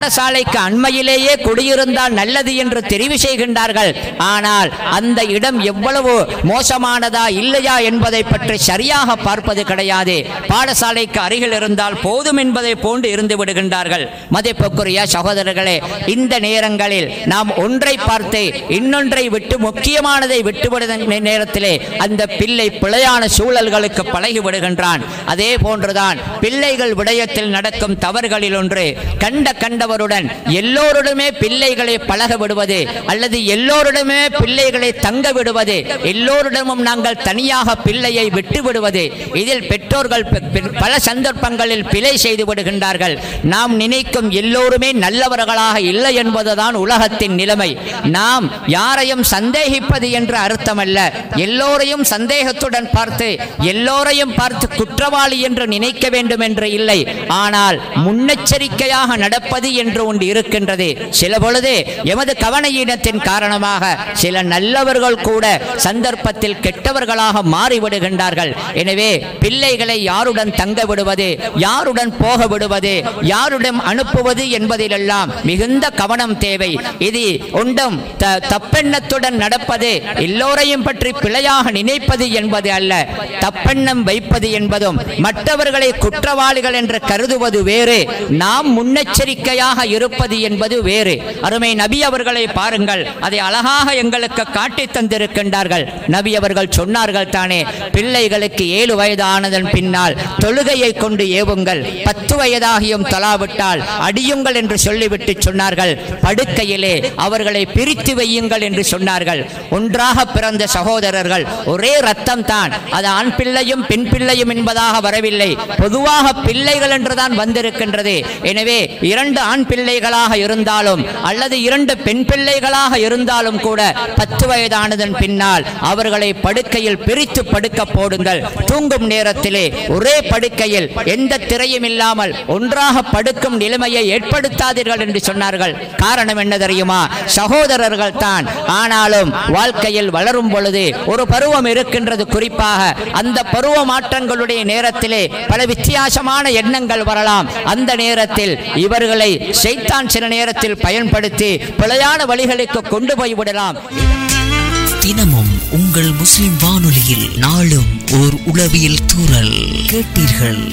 பாடசாலைக்கு அண்மையிலேயே குடியிருந்தால் நல்லது என்று தெரிவு செய்கின்றார்கள் ஆனால் அந்த இடம் எவ்வளவு மோசமானதா இல்லையா என்பதை பற்றி சரியாக பார்ப்பது கிடையாது பாடசாலைக்கு அருகில் இருந்தால் போதும் என்பதை போன்று இருந்து விடுகின்றார்கள் மதிப்புக்குரிய சகோதரர்களே இந்த நேரங்களில் நாம் ஒன்றை பார்த்து இன்னொன்றை விட்டு முக்கியமானதை விட்டுவிடுகிற நேரத்திலே அந்த பிள்ளை பிழையான சூழல்களுக்கு பழகி விடுகின்றான் அதே போன்றுதான் பிள்ளைகள் விடயத்தில் நடக்கும் தவறுகளில் ஒன்று கண்ட கண்டவருடன் எல்லோருடமே பிள்ளைகளை பழக விடுவது அல்லது எல்லோருடமே பிள்ளைகளை தங்க விடுவது எல்லோரிடமும் நாங்கள் தனியாக பிள்ளையை விட்டு விடுவது இதில் பெற்றோர்கள் பெ- பெ- பல சந்தர்ப்பங்களில் பிழை செய்து விடுகின்றார்கள் நாம் நினைக்கும் எல்லோருமே நல்லவர்களாக இல்லை என்பதுதான் உலகத்தின் நிலைமை நாம் யாரையும் சந்தேகிப்பது என்று அர்த்தமல்ல எல்லோரையும் சந்தேகத்துடன் பார்த்து எல்லோரையும் பார்த்து குற்றவாளி என்று நினைக்க வேண்டும் என்று இல்லை ஆனால் முன்னெச்சரிக்கையாக நடப்பது என்று ஒன்று இருக்கின்றது சில பொழுது எமது கவனையினத்தின் காரணமாக சில நல்லவர்கள் கூட சந்தர்ப்பத்தில் கெட்டவர்களாக மாறிவிடுகின்றார்கள் எனவே பிள்ளைகளை யாருடன் தங்க விடுவது யாருடன் போக விடுவது யாருடன் அனுப்புவது என்பதிலெல்லாம் மிகுந்த கவனம் தேவை இது ஒன்றும் த- தப்பெண்ணத்துடன் நடப்பது எல்லோரையும் பற்றி பிழையாக நினைப்பது என்பது அல்ல தப்பெண்ணம் வைப்பது என்பதும் மற்றவர்களை குற்றவாளிகள் என்று கருதுவது வேறு நாம் முன்னெச்சரிக்கையாக இருப்பது என்பது வேறு அருமை நபி அவர்களை பாருங்கள் அதை அழகாக எங்களுக்கு காட்டி தந்திருக்கின்றார்கள் நபி அவர்கள் சொன்னார்கள் தானே பிள்ளைகளுக்கு ஏழு வயது ஆனதன் பின்னால் தொழுகையை கொண்டு ஏவுங்கள் பத்து வயதாகியும் தொலாவிட்டால் அடியுங்கள் என்று சொல்லிவிட்டு சொன்னார்கள் படுக்கையிலே அவர்களை பிரித்து வையுங்கள் என்று சொன்னார்கள் ஒன்றாக பிறந்த சகோதரர்கள் ஒரே ரத்தம் தான் அது ஆண் பிள்ளையும் பெண் பிள்ளையும் என்பதாக வரவில்லை பொதுவாக பிள்ளைகள் என்றுதான் வந்திருக்கின்றது எனவே இரண்டு ஆண் பிள்ளைகளாக இருந்தாலும் அல்லது இரண்டு பெண் பிள்ளைகளாக இருந்தாலும் கூட பத்து வயதானதன் பின்னால் அவர்களை படுக்கையில் பிரித்து படுக்க போடுங்கள் தூங்கும் நேரத்திலே ஒரே படுக்கையில் எந்த திரையும் இல்லாமல் ஒன்றாக படுக்கும் நிலைமையை ஏற்படுத்தாதீர்கள் என்று சொன்னார்கள் காரணம் என்ன தெரியுமா சகோதரர்கள் தான் ஆனாலும் வாழ்க்கையில் வளரும் பொழுது ஒரு பருவம் இருக்கின்றது குறிப்பாக அந்த பருவ மாற்றங்களுடைய நேரத்திலே பல வித்தியாசமான எண்ணங்கள் வரலாம் அந்த நேரத்தில் இவர்களை செய்தான் சில நேரத்தில் பயன்படுத்தி பிழையான வழிகளுக்கு கொண்டு போய் விடலாம் தினமும் உங்கள் முஸ்லிம் வானொலியில் நாளும் ஓர் உளவியல் தூறல் கேட்டீர்கள்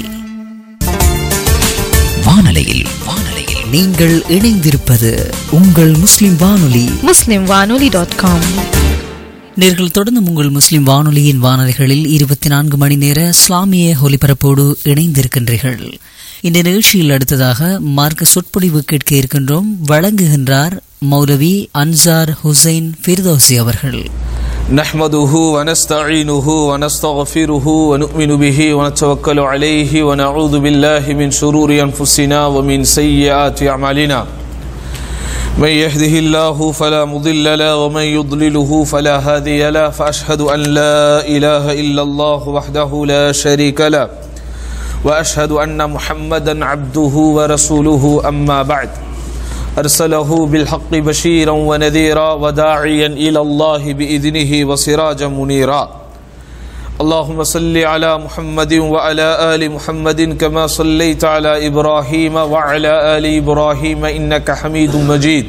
வானொலியில் வானொலியில் நீங்கள் இணைந்திருப்பது உங்கள் முஸ்லிம் வானொலி muslimwanoli.com நேர்கள் தொடர்ந்து உங்கள் முஸ்லிம் வானொலியின் வானொலிகளில் இருபத்தி நான்கு மணி நேர இஸ்லாமிய ஒலிபரப்போடு இணைந்திருக்கின்றீர்கள் இந்த நிகழ்ச்சியில் அடுத்ததாக மார்க்க சொற்பொழிவு கேட்க இருக்கின்றோம் வழங்குகின்றார் மௌலவி அன்சார் ஹுசைன் ஃபிர்தோசி அவர்கள் نحمده ونستعينه ونستغفره ونؤمن به ونتوكل عليه ونعوذ بالله من شرور أنفسنا ومن سيئات أعمالنا من يهده الله فلا مضل له ومن يضلله فلا هادي له فأشهد أن لا إله إلا الله وحده لا شريك له وأشهد أن محمدا عبده ورسوله أما بعد أرسله بالحق بشيرا ونذيرا وداعيا إلى الله بإذنه وسراجا منيرا اللهم صل على محمد وعلى آل محمد كما صليت على إبراهيم وعلى آل إبراهيم إنك حميد مجيد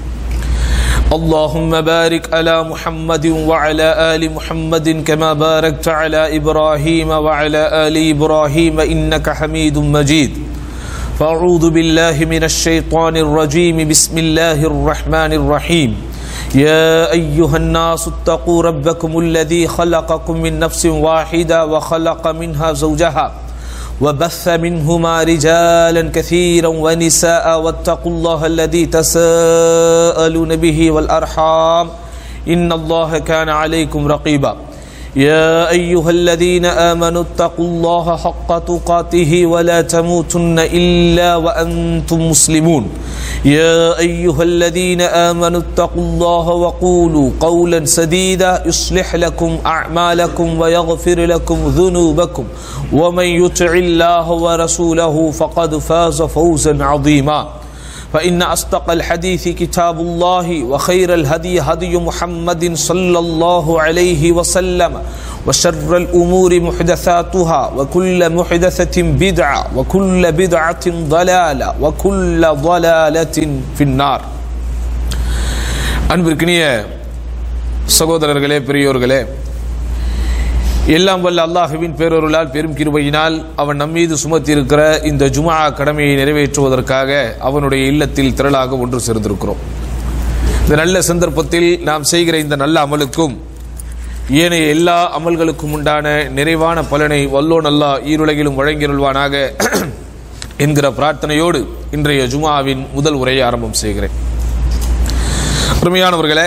اللهم بارك على محمد وعلى آل محمد كما باركت على إبراهيم وعلى آل إبراهيم إنك حميد مجيد فأعوذ بالله من الشيطان الرجيم بسم الله الرحمن الرحيم يا أيها الناس اتقوا ربكم الذي خلقكم من نفس واحدة وخلق منها زوجها وبث منهما رجالا كثيرا ونساء واتقوا الله الذي تساءلون به والأرحام إن الله كان عليكم رقيبا يا أيها الذين آمنوا اتقوا الله حق تقاته ولا تموتن إلا وأنتم مسلمون يا أيها الذين آمنوا اتقوا الله وقولوا قولا سديدا يصلح لكم أعمالكم ويغفر لكم ذنوبكم ومن يطع الله ورسوله فقد فاز فوزا عظيما فإن أصدق الحديث كتاب الله وخير الهدي هدي محمد صلى الله عليه وسلم وشر الأمور محدثاتها وكل محدثة بدعة وكل بدعة ضلالة وكل ضلالة في النار அன்பிற்கினிய சகோதரர்களே பெரியோர்களே எல்லாம் வல்ல அல்லாஹுவின் பேரொருளால் பெரும் கிருபையினால் அவன் நம்மீது சுமத்தியிருக்கிற இந்த ஜுமா கடமையை நிறைவேற்றுவதற்காக அவனுடைய இல்லத்தில் திரளாக ஒன்று சேர்ந்திருக்கிறோம் இந்த நல்ல சந்தர்ப்பத்தில் நாம் செய்கிற இந்த நல்ல அமலுக்கும் ஏனைய எல்லா அமல்களுக்கும் உண்டான நிறைவான பலனை வல்லோன் அல்லாஹ் ஈருலகிலும் வழங்கிருள்வானாக என்கிற பிரார்த்தனையோடு இன்றைய ஜுமாவின் முதல் உரையை ஆரம்பம் செய்கிறேன் அருமையானவர்களே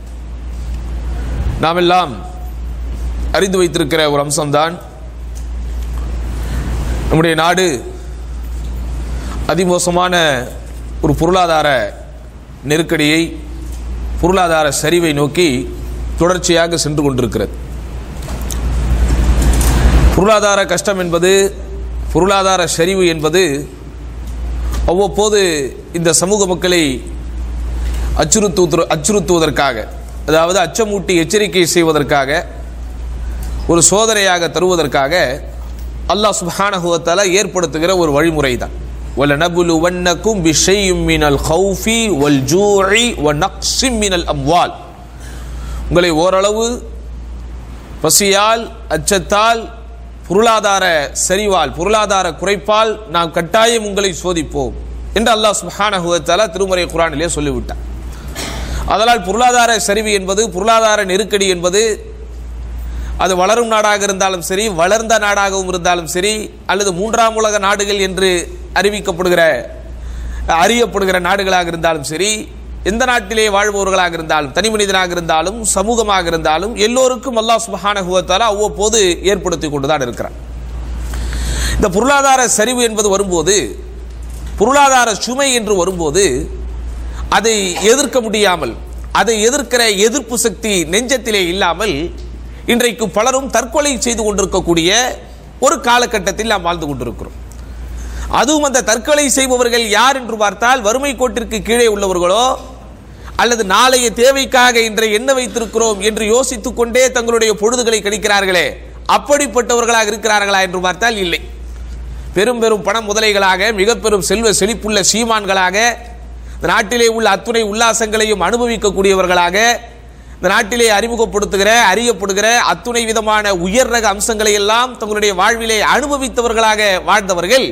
நாம் எல்லாம் அறிந்து வைத்திருக்கிற ஒரு அம்சம்தான் நம்முடைய நாடு அதிமோசமான ஒரு பொருளாதார நெருக்கடியை பொருளாதார சரிவை நோக்கி தொடர்ச்சியாக சென்று கொண்டிருக்கிறது பொருளாதார கஷ்டம் என்பது பொருளாதார சரிவு என்பது அவ்வப்போது இந்த சமூக மக்களை அச்சுறுத்து அச்சுறுத்துவதற்காக அதாவது அச்சமூட்டி எச்சரிக்கை செய்வதற்காக ஒரு சோதனையாக தருவதற்காக அல்லாஹ் சுப்ஹானஹுவத்தால ஏற்படுத்துகிற ஒரு வழிமுறை தான் وَلَنَبْلُوَنَّكُمْ بِشَيْءٍ مِّنَ الْخَوْفِ وَالْجُوعِ وَنَقْصٍ مِّنَ الْأَمْوَالِ உங்களை ஓரளவு பசியால் அச்சத்தால் பொருளாதார சரிவால் பொருளாதார குறைப்பால் நாம் கட்டாயம் உங்களை சோதிப்போம் என்று அல்லாஹ் சுப்ஹானஹுவத்தால திருமறை குரானிலே சொல்லிவிட்டார் அதனால் பொருளாதார சரிவு என்பது பொருளாதார நெருக்கடி என்பது அது வளரும் நாடாக இருந்தாலும் சரி வளர்ந்த நாடாகவும் இருந்தாலும் சரி அல்லது மூன்றாம் உலக நாடுகள் என்று அறிவிக்கப்படுகிற அறியப்படுகிற நாடுகளாக இருந்தாலும் சரி எந்த நாட்டிலே வாழ்பவர்களாக இருந்தாலும் தனி மனிதனாக இருந்தாலும் சமூகமாக இருந்தாலும் எல்லோருக்கும் அல்லாஹ் சுபஹானஹுவத்தால அவ்வப்போது ஏற்படுத்தி கொண்டுதான் இருக்கிறார் இந்த பொருளாதார சரிவு என்பது வரும்போது பொருளாதார சுமை என்று வரும்போது அதை எதிர்க்க முடியாமல் அதை எதிர்க்கிற எதிர்ப்பு சக்தி நெஞ்சத்திலே இல்லாமல் இன்றைக்கு பலரும் தற்கொலை செய்து கொண்டிருக்கக்கூடிய ஒரு காலகட்டத்தில் நாம் வாழ்ந்து கொண்டிருக்கிறோம் அதுவும் அந்த தற்கொலை செய்பவர்கள் யார் என்று பார்த்தால் வறுமை கோட்டிற்கு கீழே உள்ளவர்களோ அல்லது நாளைய தேவைக்காக இன்றை என்ன வைத்திருக்கிறோம் என்று யோசித்துக் கொண்டே தங்களுடைய பொழுதுகளை கழிக்கிறார்களே அப்படிப்பட்டவர்களாக இருக்கிறார்களா என்று பார்த்தால் இல்லை பெரும் பெரும் பண முதலைகளாக மிக பெரும் செல்வ செழிப்புள்ள சீமான்களாக இந்த நாட்டிலே உள்ள அத்துணை உல்லாசங்களையும் அனுபவிக்கக்கூடியவர்களாக இந்த நாட்டிலே அறிமுகப்படுத்துகிற அறியப்படுகிற அத்துணை விதமான உயர் ரக அம்சங்களை எல்லாம் தங்களுடைய வாழ்விலே அனுபவித்தவர்களாக வாழ்ந்தவர்கள்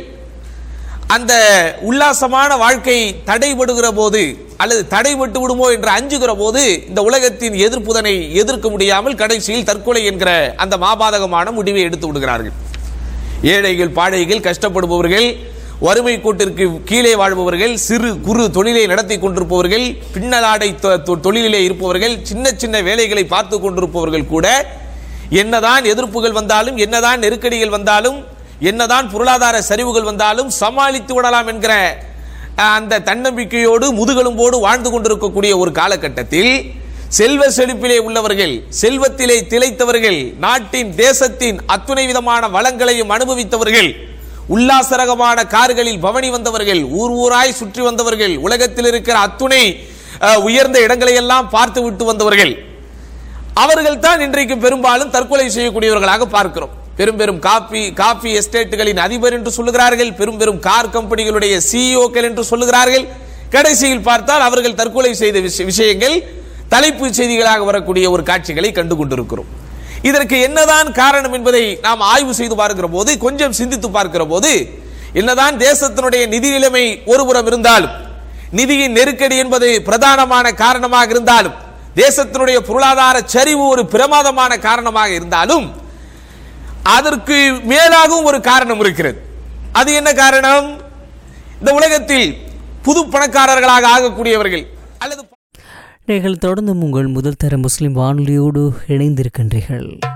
அந்த உல்லாசமான வாழ்க்கை தடைபடுகிற போது அல்லது தடைபட்டு விடுமோ என்று அஞ்சுகிற போது இந்த உலகத்தின் எதிர்ப்புதனை எதிர்க்க முடியாமல் கடைசியில் தற்கொலை என்கிற அந்த மாபாதகமான முடிவை எடுத்து விடுகிறார்கள் ஏழைகள் பாழைகள் கஷ்டப்படுபவர்கள் வறுமை கோட்டிற்கு கீழே வாழ்பவர்கள் சிறு குறு தொழிலை நடத்தி கொண்டிருப்பவர்கள் பின்னலாடை தொ- தொ- தொழிலிலே இருப்பவர்கள் சின்ன சின்ன வேலைகளை பார்த்து கொண்டிருப்பவர்கள் கூட என்னதான் எதிர்ப்புகள் வந்தாலும் என்னதான் நெருக்கடிகள் வந்தாலும் என்னதான் பொருளாதார சரிவுகள் வந்தாலும் சமாளித்து விடலாம் என்கிற அஹ், அந்த தன்னம்பிக்கையோடு முதுகெலும்போடு வாழ்ந்து கொண்டிருக்கக்கூடிய ஒரு காலகட்டத்தில் செல்வ செழிப்பிலே உள்ளவர்கள் செல்வத்திலே திளைத்தவர்கள் நாட்டின் தேசத்தின் அத்துணை விதமான வளங்களையும் அனுபவித்தவர்கள் உல்லாசரகமான கார்களில் பவனி வந்தவர்கள் ஊர் ஊராய் சுற்றி வந்தவர்கள் உலகத்தில் இருக்கிற அத்துணை அஹ், உயர்ந்த இடங்களை எல்லாம் பார்த்து விட்டு வந்தவர்கள் அவர்கள் தான் இன்றைக்கு பெரும்பாலும் தற்கொலை செய்யக்கூடியவர்களாக பார்க்கிறோம் பெரும் பெரும் காபி காபி எஸ்டேட்டுகளின் அதிபர் என்று சொல்லுகிறார்கள் பெரும் பெரும் கார் கம்பெனிகளுடைய சிஇஓக்கள் என்று சொல்லுகிறார்கள் கடைசியில் பார்த்தால் அவர்கள் தற்கொலை செய்த விஷ- விஷயங்கள் தலைப்பு செய்திகளாக வரக்கூடிய ஒரு காட்சிகளை கண்டு கொண்டிருக்கிறோம் இதற்கு என்னதான் காரணம் என்பதை நாம் ஆய்வு செய்து பார்க்கிற போது கொஞ்சம் சிந்தித்து பார்க்கிற போது என்னதான் தேசத்தினுடைய நிதி நிலைமை ஒருபுறம் இருந்தாலும் நிதியின் நெருக்கடி என்பது பிரதானமான காரணமாக இருந்தாலும் தேசத்தினுடைய பொருளாதார சரிவு ஒரு பிரமாதமான காரணமாக இருந்தாலும் அதற்கு மேலாகவும் ஒரு காரணம் இருக்கிறது அது என்ன காரணம் இந்த உலகத்தில் புது பணக்காரர்களாக ஆகக்கூடியவர்கள் அல்லது நீங்கள் தொடர்ந்து உங்கள் முதல் தர முஸ்லிம் வானொலியோடு இணைந்திருக்கின்றீர்கள்